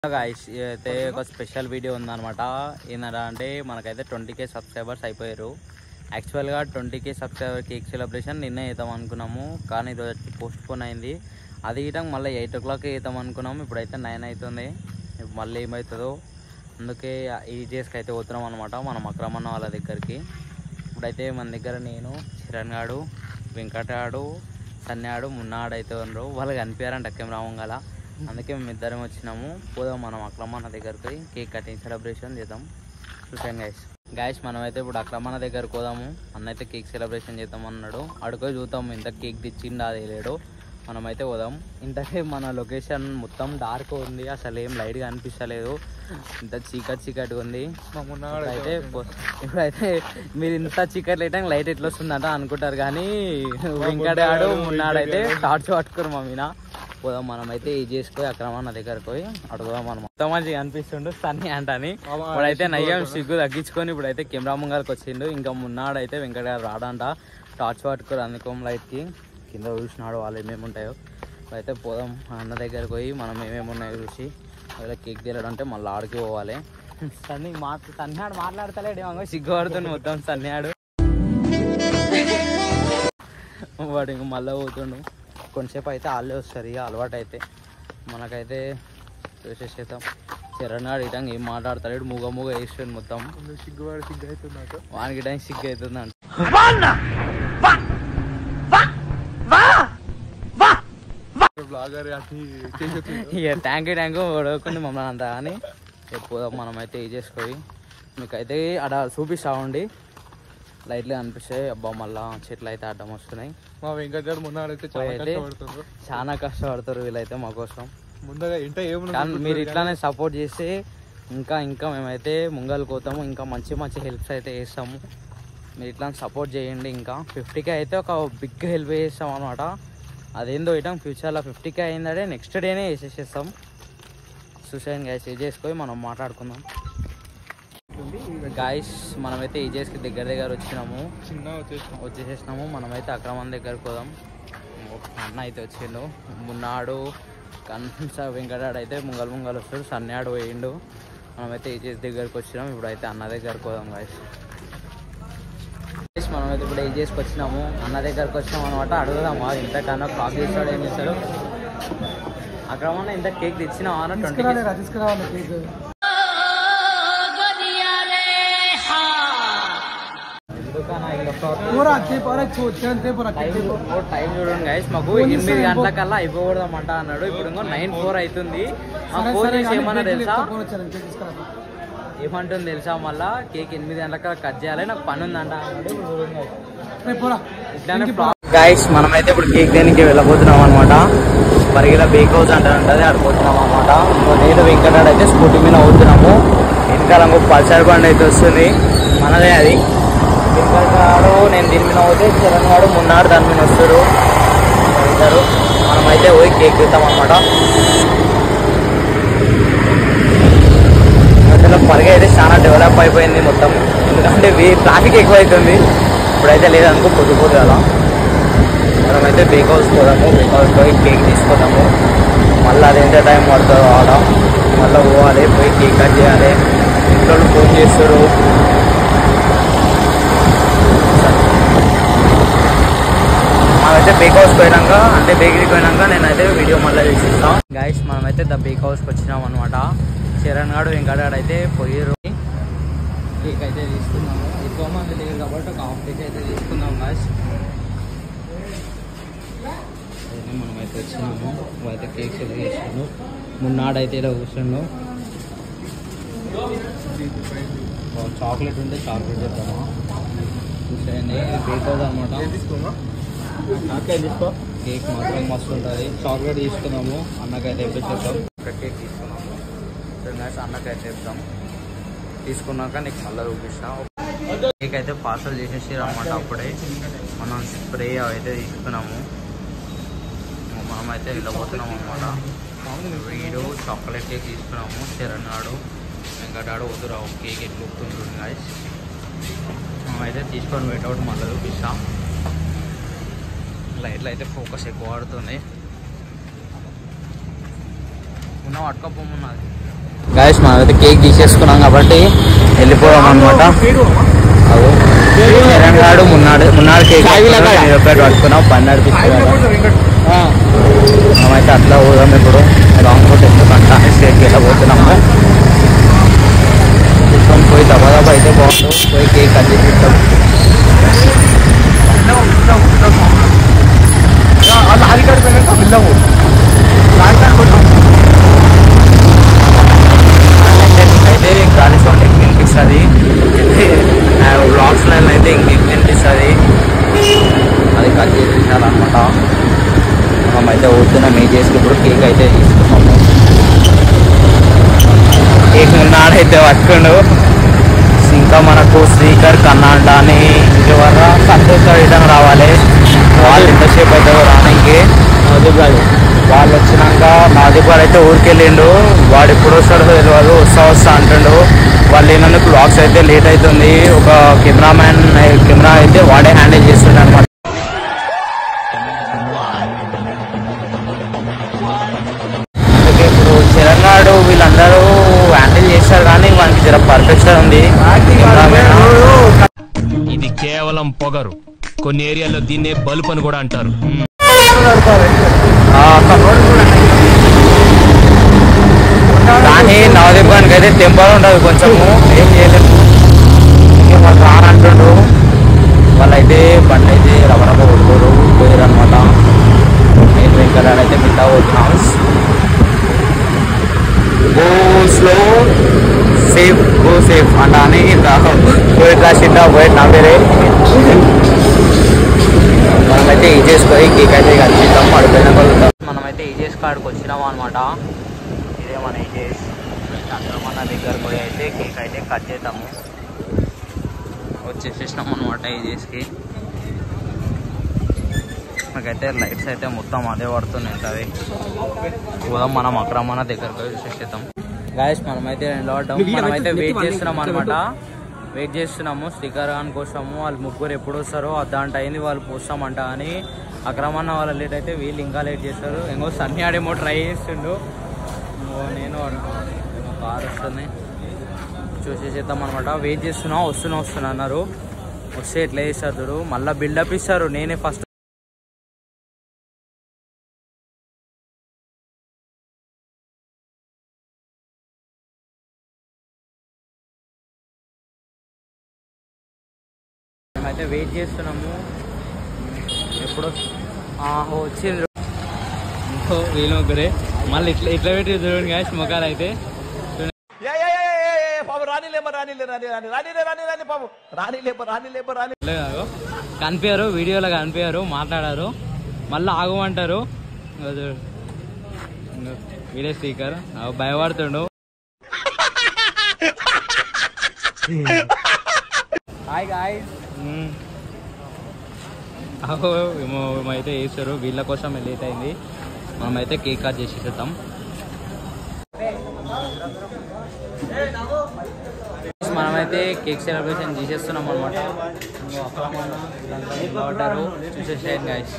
Guys అయితే ఒక special video ఉందన్నమాట ఏంటంటే అంటే మనకైతే ట్వంటీ కే సబ్స్క్రైబర్స్ అయిపోయారు యాక్చువల్గా twenty K subscriber cake celebration నిన్నే వేద్దాం అనుకున్నాము కానీ ఈరోజు పోస్ట్ పోన్ అయింది అది ఇటం మళ్ళీ ఎయిట్ ఓ క్లాక్ వేద్దాం అనుకున్నాము ఇప్పుడైతే నైన్ అవుతుంది ఇప్పుడు మళ్ళీ ఏమవుతుందో అందుకే ఈ జేస్కి అయితే పోతున్నాం అనమాట మనం అక్రమన్న వాళ్ళ దగ్గరికి ఇప్పుడైతే మన దగ్గర నేను చిరణ్ గాడు వెంకటాడు సన్యాడు మున్నాడు అయితే ఉన్నారు వాళ్ళు కనిపించారంట కెమెరా గల అందుకే మేము ఇద్దరం వచ్చినాము పోదాం మనం అక్రమణ దగ్గరికి కేక్ కటింగ్ సెలబ్రేషన్ చేద్దాం చూసాం గైస్ గైస్ మనం అయితే ఇప్పుడు అక్రమణ దగ్గరకు పోదాము అన్న అయితే కేక్ సెలబ్రేషన్ చేద్దాం అన్నాడు అడుగు చూద్దాం ఇంత కేక్ తెచ్చిండా అది లేడు మనమైతే పోదాం ఇంతకే మన లొకేషన్ మొత్తం డార్క్ ఉంది అసలు ఏం లైట్గా అనిపిస్తలేదు ఇంత చీకటి చీకటి ఉంది ఇప్పుడైతే పో- ఇప్పుడైతే మీరు ఇంత చీకటి అయితే లైట్ ఎట్లా వస్తుందంట అనుకుంటారు కానీ వెంకటాడు మున్నాడైతే టార్చ్ పట్టుకురు మా మీన పోదాం మనం అయితే ఇది చేసుకొని అక్రమణ దగ్గరకు పోయి అడుగుదాం మనం మొత్తం మంచిగా అనిపిస్తుండు సన్నీ అంటని ఇప్పుడైతే నయ్యం సిగ్గు తగ్గించుకొని ఇప్పుడైతే కెమెరా ముంగరకు వచ్చిండు ఇంకా మున్నాడైతే వెంకట గారు రాడంట టార్చ్ పట్టుకోరు అందుకోం లైట్కి కింద చూసినాడు వాళ్ళు ఏమేమి ఉంటాయో అయితే పోదాం ఆ అన్న దగ్గరకు పోయి మనం ఏమేమి ఉన్నాయో చూసి ఒకవేళ కేక్ తీయడం అంటే మళ్ళీ ఆడికి పోవాలి సన్నీ మాట్లా సన్యాడు మాట్లాడతలేడు ఏమో సిగ్గుపడుతుంది మొత్తం సన్యాడు వాడు ఇంక మళ్ళీ పోతుండు కొంచెంసేపు అయితే వాళ్ళే వస్తారు ఇక అలవాటు అయితే మనకైతే చూసేసేద్దాం చిరణాడు ఇటంగా ఏం మాట్లాడతాడు మూగ మూగ వేస్తుంది మొత్తం సిగ్గువాడు సిగ్గు అవుతుంది నాకు వానికి టైం సిగ్గు అవుతుందంట బ్లాగర్ అన్ని చేసేస్తుంది ఇక ట్యాంక్ ట్యాంక్ ఉడవకుండా మమ్మల్ని అంతా అని పోదాం మనం అయితే ఇది చేసుకొని మీకైతే అక్కడ చూపిస్తా ఉండి లైట్లు కనిపిస్తాయి అబ్బా మళ్ళా చెట్లు అయితే అడ్డం వస్తున్నాయి మా వెంకట్ గారు మొన్న అయితే చాలా అయితే- కష్టపడుతున్నారు చాలా కష్టపడతారు వీళ్ళైతే మా కోసం ముందుగా ఇంట ఏముంది కానీ మీరు ఇట్లానే సపోర్ట్ చేస్తే ఇంకా ఇంకా మేమైతే ముంగలు పోతాము ఇంకా మంచి మంచి హెల్ప్స్ అయితే చేస్తాము మీరు ఇట్లా సపోర్ట్ చేయండి ఇంకా ఫిఫ్టీకే అయితే ఒక బిగ్ హెల్ప్ చేస్తాం అనమాట అదేందో ఇటం ఫ్యూచర్లో ఫిఫ్టీకే అయిందంటే నెక్స్ట్ డేనే వేసేసేస్తాం చూసాను గాయస్ ఇది చేసుకొని మనం మాట్లాడుకుందాం గాయస్ మనమైతే ఈ చేసుకు దగ్గర దగ్గర వచ్చినాము చిన్న వచ్చేసిన వచ్చేసేసినాము మనమైతే అక్రమం దగ్గరకు పోదాం ఒక అన్న అయితే వచ్చిండు మున్నాడు కన్స వెంకటాడు అయితే ముంగల్ ముంగల్ వస్తాడు సన్యాడు పోయిండు మనమైతే ఏజెస్ దగ్గరకు వచ్చినాం ఇప్పుడు అయితే అన్న దగ్గరకు పోదాం గాయస్ మనమైతే ఇప్పుడు ఏజెస్కి వచ్చినాము అన్న దగ్గరకు వచ్చినాం అనమాట అడుగుదామా ఇంతకన్నా కాక్ చేస్తాడు ఏం చేస్తాడు అక్రమణ ఇంత కేక్ తెచ్చినావా అన్న ట్వంటీ తీసుకురావాలి కేక్ ఎందుకన్నా ఇలా పూరా అచ్చే పూరా చూస్తే పూరా టైం ఓ టైం చూడండి గైస్ మాకు ఎనిమిది గంటలకల్లా అయిపోకూడదన్నమాట అన్నాడు ఇప్పుడు ఇంకో నైన్ ఫోర్ అవుతుంది మా ఫోన్ చేసి ఏమన్నా తెలుసా ఏమంటుంది తెలుసా మళ్ళా కేక్ ఎనిమిది గంటలకల్లా కట్ చేయాలి నాకు పని ఉందంట అన్నాడు ఇట్లానే గైస్ మనమైతే ఇప్పుడు కేక్ దేనికి వెళ్ళబోతున్నాం అనమాట పరిగిల బేక్ హౌస్ అంటే ఉంటుంది ఆడిపోతున్నాం అనమాట ఇంకో నేను వెంకటాడు అయితే స్కూటీ మీద అవుతున్నాము వెనకాల ఇంకో పల్సర్ బండి అయితే వస్తుంది మనదే అది వెంకటాడు నేను దీని మీద పోతే చరణ్ గాడు మున్నాడు దాని మీద వస్తారు ఇద్దరు మనమైతే పోయి కేక్ తింటాం అనమాట అసలు పరిగ అయితే చాలా డెవలప్ అయిపోయింది మొత్తం ఎందుకంటే ట్రాఫిక్ ఎక్కువ అవుతుంది ఇప్పుడైతే లేదనుకో పొద్దు పొద్దు అలా మనమైతే బేక్ హౌస్ పోదాము బేక్ హౌస్ పోయి కేక్ తీసుకుందాము మళ్ళీ అది ఎంత టైం పడుతుందో ఆడ మళ్ళీ పోవాలి పోయి కేక్ కట్ చేయాలి ఇంట్లో వాళ్ళు ఫోన్ చేస్తారు మనమైతే బేక్ హౌస్ పోయినాక అంటే బేకరీ పోయినాక నేనైతే వీడియో మళ్ళీ తీసిస్తాం గైస్ మనమైతే ద బేక్ హౌస్కి వచ్చినాం అనమాట చరణ్ గాడు వెంకటాడు అయితే పోయారు కేక్ అయితే తీసుకున్నాము ఎక్కువ మంది లేరు కాబట్టి ఒక హాఫ్ కేక్ అయితే తీసుకుందాం గాయస్ అయితే మనమైతే వచ్చినాము అయితే కేక్ సెల్ చేసాను మున్నాడైతే ఇలా కూర్చుండు చాక్లెట్ ఉంటే చాక్లెట్ చేద్దామా చూసేయండి బేక్ హౌస్ అనమాట తీసుకోమా తీసుకో కేక్ మాత్రం మస్తు ఉంటుంది చాక్లెట్ తీసుకున్నాము అన్నకైతే తెప్పించేద్దాం ఒక కేక్ తీసుకున్నాము గాయస్ అన్నకైతే చెప్తాం తీసుకున్నాక నీకు మళ్ళీ చూపిస్తా కేక్ అయితే పార్సల్ చేసేసి అన్నమాట అప్పుడే మనం స్ప్రే అయితే తీసుకున్నాము మనమైతే వెళ్ళబోతున్నాం అనమాట వీడు చాక్లెట్ కేక్ తీసుకున్నాము చరణ్ నాడు వెంకటాడు వద్దురావు కేక్ ఎట్లా ఒప్పుతుంటుంది గాయస్ మనమైతే తీసుకొని పెట్టాడు మళ్ళీ చూపిస్తాం లైట్లు అయితే ఫోకస్ ఎక్కువ పడుతుంది ఉన్న పట్టుకోపోమన్నది గాయస్ మనమైతే కేక్ తీసేసుకున్నాం కాబట్టి వెళ్ళిపోయాం అనమాట చరణ్ గాడు మున్నాడు మున్నాడు కేక్ పట్టుకున్నాం బండి నడిపించుకున్నాం మనమైతే అట్లా పోదాం ఇప్పుడు రాంగ్ రూట్ ఎందుకంటే స్టేట్కి వెళ్ళబోతున్నాము తీసుకొని పోయి దబా దబా అయితే బాగుండు పోయి కేక్ కట్ చేసి ఇస్తాం అయితే గాలి సౌండ్ ఎక్కువ వినిపిస్తుంది బ్లాగ్స్లో అయితే ఇంక ఎక్కువ వినిపిస్తుంది అది కట్ చేసేసాలన్నమాట మనమైతే వస్తున్నాం ఏ చేసి ఇప్పుడు కేక్ అయితే తీసుకున్నాము కేక్ ఉన్నాడైతే పట్టుకుండు ఇంకా మనకు శ్రీకర్ కన్నాండ అని ఇంకెవరా సంతోష్ రిటర్న్ రావాలి వాళ్ళు ఎంతసేపు అవుతుందో రానికి వాళ్ళు వచ్చినాక నాదిపాడు అయితే ఊరికి వెళ్ళిండు వాడు ఎప్పుడు వస్తాడో తెలియదు వస్తా వస్తా అంటుండు వాళ్ళు లేనందుకు బ్లాగ్స్ అయితే లేట్ అవుతుంది ఒక కెమెరామ్యాన్ కెమెరా అయితే వాడే హ్యాండిల్ చేస్తుండే అనమాట అందుకే ఇప్పుడు చిరంగాడు వీళ్ళందరూ హ్యాండిల్ చేస్తారు కానీ మనకి జర పర్ఫెక్షన్ ఉంది కెమెరామెన్ ఇది కేవలం పొగరు కొన్ని ఏరియాల్లో దీన్నే బల్బ్ అని కూడా అంటారు కానీ నవదీపానికి అయితే టెంపర్ ఉంటుంది కొంచెము ఏం చేయలేము ఇంకే వాళ్ళు రానంటుండ్రు వాళ్ళైతే బండి అయితే రవరవ కొట్టుకోరు పోయారు అనమాట నేను వెంకటాడు అయితే మిగతా పోతున్నాం go slow safe go safe అంట అని పోయిట్ రాసిందా పోయిట్ నా పేరే మనమైతే ఈ చేసుకొని కేక్ అయితే కనిపిద్దాం అడిపోయిన కలుగుతాం మనమైతే ఈ చేసి కాడికి వచ్చినాము అనమాట ఇదే మన ఈ చేసి మన దగ్గరకు పోయి అయితే కేక్ అయితే కట్ చేద్దాము వచ్చేసేసినాం అనమాట ఈ చేసికి నాకైతే లైట్స్ అయితే మొత్తం అదే పడుతున్నాయి అవి పోదాం మనం అక్రమణ దగ్గరకు పోయి చూసేద్దాం గాయస్ మనమైతే నిలబడ్డాం మనమైతే వెయిట్ చేస్తున్నాం అనమాట వెయిట్ చేస్తున్నాము శ్రీకారాన్ కోసము వాళ్ళు ముగ్గురు ఎప్పుడు వస్తారో అర్ధంట అయింది వాళ్ళు పోస్తామంట అని అక్రమణ వాళ్ళ లేట్ అయితే వీళ్ళు ఇంకా లేట్ చేస్తారు ఇంకో సన్నీ ఆడేమో ట్రై చేస్తుండు ఇంకో నేను కార్ వస్తుంది చూసేసేద్దాం అనమాట వెయిట్ చేస్తున్నా వస్తున్నా వస్తున్నా అన్నారు వస్తే ఎట్లా చేస్తారు చూడు మళ్ళీ బిల్డప్ ఇస్తారు నేనే ఫస్ట్ మేమైతే వెయిట్ చేస్తున్నాము ఎప్పుడు ఆహో వచ్చింది ఇంకో వీళ్ళు ముగ్గురే మళ్ళీ ఇట్లా ఇట్లా పెట్టి చూడండి గాయస్ ముఖాలు అయితే ఇట్లే కాదు. కనిపించారు వీడియోలో కనిపించారు మాట్లాడారు మళ్ళీ ఆగమంటారు ఇంకో చూడు. ఇంకో వీడియో స్పీకర్ భయపడుతుండు హాయ్ గాయస్ అహో ఏమో ఏమైతే వేస్తారు వీళ్ళ కోసం లేట్ అయింది మనమైతే కేక్ కట్ చేసేద్దాం మనమైతే కేక్ సెలబ్రేషన్ చేసేస్తున్నాం అనమాట ఉంటారు చూసేసేయండి గాయస్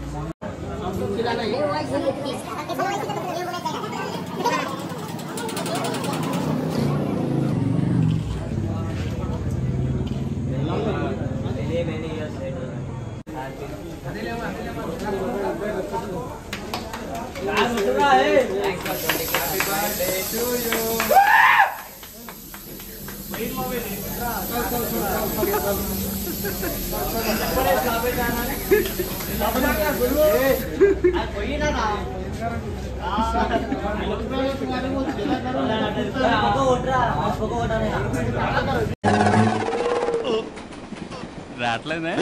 రావట్లేదే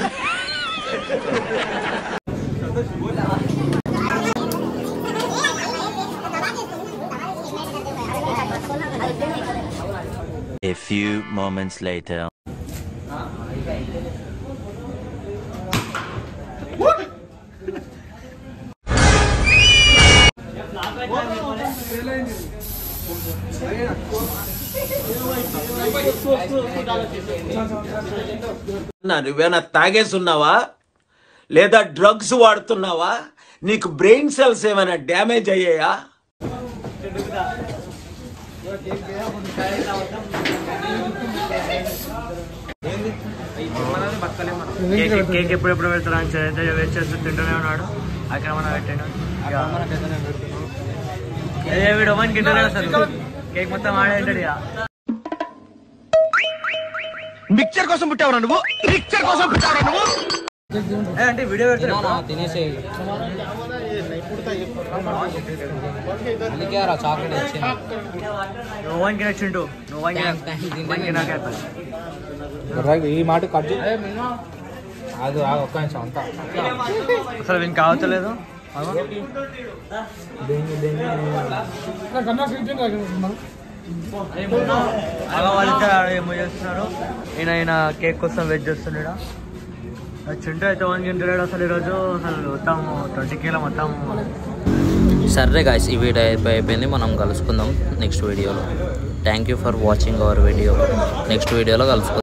A few moments later. నా నువ్వేనా తాగేసున్నావా లేదా డ్రగ్స్ వాడుతున్నావా నీకు బ్రెయిన్ సెల్స్ ఏమైనా డ్యామేజ్ అయ్యాయా కేక్ కేక్ ఎప్పుడెప్పుడు పెడతారా అని అయితే వెయిట్ చేస్తూ తింటూనే ఉన్నాడు అక్కడ మనం పెట్టాను అదే వీడు ఓవెన్ తింటూనే అసలు కేక్ మొత్తం ఆడే తింటాడు ఇక మిక్చర్ కోసం పుట్టావురా నువ్వు మిక్చర్ కోసం పుట్టావురా నువ్వు ఏ, అంటే వీడియో పెడతాడు తినేసే అందుకే రా చాక్లెట్ ఇచ్చింది నువ్వు ఓవెన్ కి నచ్చిండు నువ్వు ఓవెన్ Thanks, thanks. కి ఓవెన్ కి నాకే ఈ మాట కట్ అది ఒక్క నిమిషం అంతా అసలు వీనికి కావట్లేదు అలా వాళ్ళిద్దరు ఆడ ఏమో చేస్తున్నారు ఈయన ఈయన కేక్ కోసం వెయిట్ చేస్తున్నాడు చింటూ అయితే వన్ తింటున్నాడు అసలు ఈరోజు అసలు మొత్తం ట్వంటీ కేలో మొత్తం సరే గాయస్ ఈ వీడియో అయిపోయి అయిపోయింది మనం కలుసుకుందాం నెక్స్ట్ వీడియోలో thank you for watching our video next వీడియోలో కలుసుకుందాం